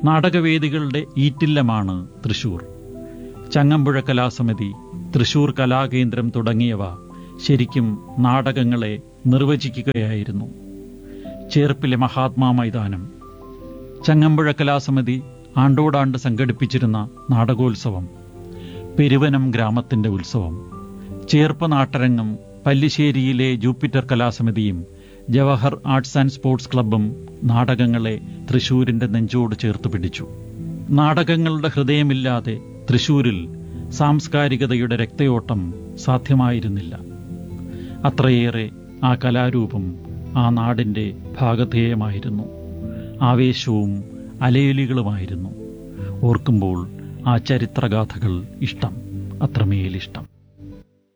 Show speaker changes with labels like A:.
A: നാടകവേദികളുടെ ഈറ്റില്ലമാണ് തൃശൂർ ചങ്ങമ്പുഴ കലാസമിതി തൃശൂർ കലാകേന്ദ്രം തുടങ്ങിയവ ശരിക്കും നാടകങ്ങളെ നിർവചിക്കുകയായിരുന്നു ചേർപ്പിലെ മഹാത്മാ മൈതാനം ചങ്ങമ്പുഴ കലാസമിതി ആണ്ടോടാണ്ട് സംഘടിപ്പിച്ചിരുന്ന നാടകോത്സവം പെരുവനം ഗ്രാമത്തിന്റെ ഉത്സവം ചേർപ്പ് നാട്ടരങ്ങും പല്ലിശ്ശേരിയിലെ ജൂപ്പിറ്റർ കലാസമിതിയും ജവഹർ ആർട്സ് ആൻഡ് സ്പോർട്സ് ക്ലബ്ബും നാടകങ്ങളെ തൃശൂരിന്റെ നെഞ്ചോട് ചേർത്ത് പിടിച്ചു നാടകങ്ങളുടെ ഹൃദയമില്ലാതെ തൃശൂരിൽ സാംസ്കാരികതയുടെ രക്തയോട്ടം സാധ്യമായിരുന്നില്ല അത്രയേറെ ആ കലാരൂപം ആ നാടിന്റെ ഭാഗധേയമായിരുന്നു ആവേശവും അലയൊലികളുമായിരുന്നു ഓർക്കുമ്പോൾ ആ ചരിത്രഗാഥകൾ ഇഷ്ടം അത്രമേലിഷ്ടം